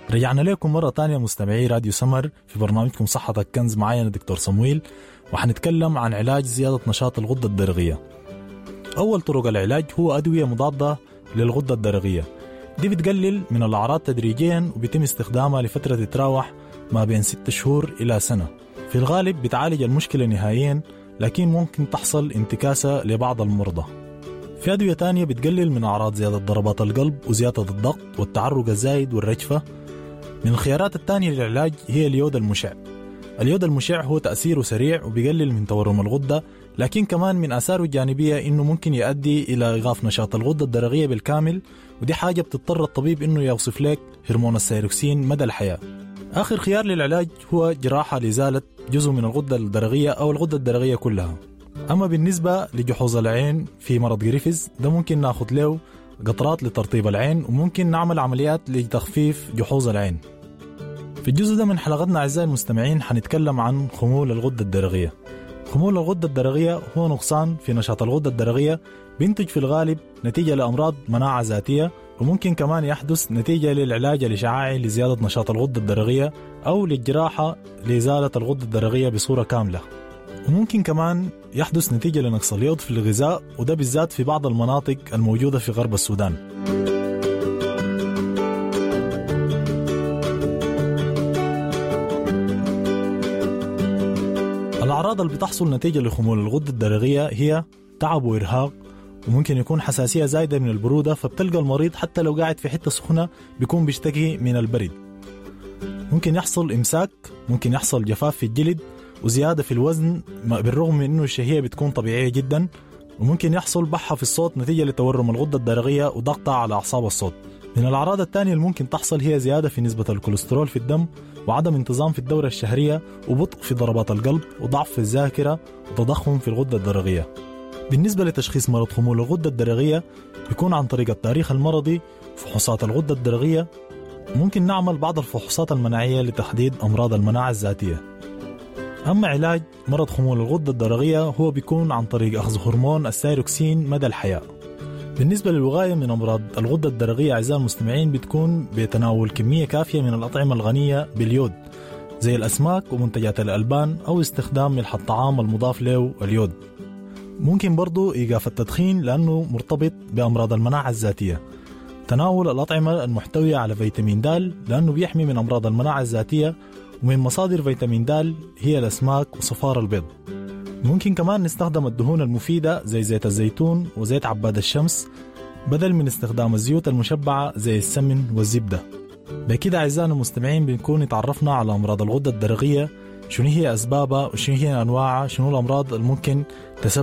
رجعنا لكم مرة تانية مستمعي راديو سمر في برنامجكم صحتك كنز معايا أنا دكتور صمويل وحنتكلم عن علاج زيادة نشاط الغدة الدرقية أول طرق العلاج هو أدوية مضادة للغدة الدرقية دي بتقلل من الأعراض تدريجيا وبيتم استخدامها لفترة تتراوح ما بين ست شهور إلى سنة في الغالب بتعالج المشكلة نهائيا لكن ممكن تحصل انتكاسة لبعض المرضى في أدوية تانية بتقلل من أعراض زيادة ضربات القلب وزيادة الضغط والتعرق الزايد والرجفة من الخيارات التانية للعلاج هي اليود المشع اليود المشع هو تأثيره سريع وبيقلل من تورم الغدة لكن كمان من آثاره الجانبية إنه ممكن يؤدي إلى إيقاف نشاط الغدة الدرقية بالكامل ودي حاجة بتضطر الطبيب إنه يوصف لك هرمون السيروكسين مدى الحياة آخر خيار للعلاج هو جراحة لإزالة جزء من الغدة الدرقية أو الغدة الدرقية كلها أما بالنسبة لجحوظ العين في مرض جريفز ده ممكن ناخذ له قطرات لترطيب العين وممكن نعمل عمليات لتخفيف جحوظ العين في الجزء ده من حلقتنا أعزائي المستمعين حنتكلم عن خمول الغدة الدرقية خمول الغدة الدرقية هو نقصان في نشاط الغدة الدرقية بينتج في الغالب نتيجة لأمراض مناعة ذاتية وممكن كمان يحدث نتيجة للعلاج الإشعاعي لزيادة نشاط الغدة الدرقية أو للجراحة لإزالة الغدة الدرقية بصورة كاملة وممكن كمان يحدث نتيجة لنقص اليود في الغذاء وده بالذات في بعض المناطق الموجودة في غرب السودان الأعراض اللي بتحصل نتيجة لخمول الغدة الدرقية هي تعب وإرهاق وممكن يكون حساسية زايدة من البرودة فبتلقى المريض حتى لو قاعد في حتة سخنة بيكون بيشتكي من البرد ممكن يحصل إمساك ممكن يحصل جفاف في الجلد وزيادة في الوزن بالرغم من أنه الشهية بتكون طبيعية جدا وممكن يحصل بحة في الصوت نتيجة لتورم الغدة الدرقية وضغطها على أعصاب الصوت من الأعراض الثانية اللي ممكن تحصل هي زيادة في نسبة الكوليسترول في الدم وعدم انتظام في الدورة الشهرية وبطء في ضربات القلب وضعف في الذاكرة وتضخم في الغدة الدرقية بالنسبة لتشخيص مرض خمول الغدة الدرقية يكون عن طريق التاريخ المرضي فحوصات الغدة الدرقية ممكن نعمل بعض الفحوصات المناعية لتحديد أمراض المناعة الذاتية أما علاج مرض خمول الغدة الدرقية هو بيكون عن طريق أخذ هرمون السيروكسين مدى الحياة بالنسبة للوقاية من أمراض الغدة الدرقية أعزائي المستمعين بتكون بتناول كمية كافية من الأطعمة الغنية باليود زي الأسماك ومنتجات الألبان أو استخدام ملح الطعام المضاف له اليود ممكن برضو إيقاف التدخين لأنه مرتبط بأمراض المناعة الذاتية تناول الأطعمة المحتوية على فيتامين د لأنه بيحمي من أمراض المناعة الذاتية ومن مصادر فيتامين د هي الأسماك وصفار البيض ممكن كمان نستخدم الدهون المفيدة زي زيت الزيتون وزيت عباد الشمس بدل من استخدام الزيوت المشبعة زي السمن والزبدة بكده أعزائنا المستمعين بنكون تعرفنا على أمراض الغدة الدرقية شنو هي أسبابها وشنو هي أنواعها شنو الأمراض الممكن تسبب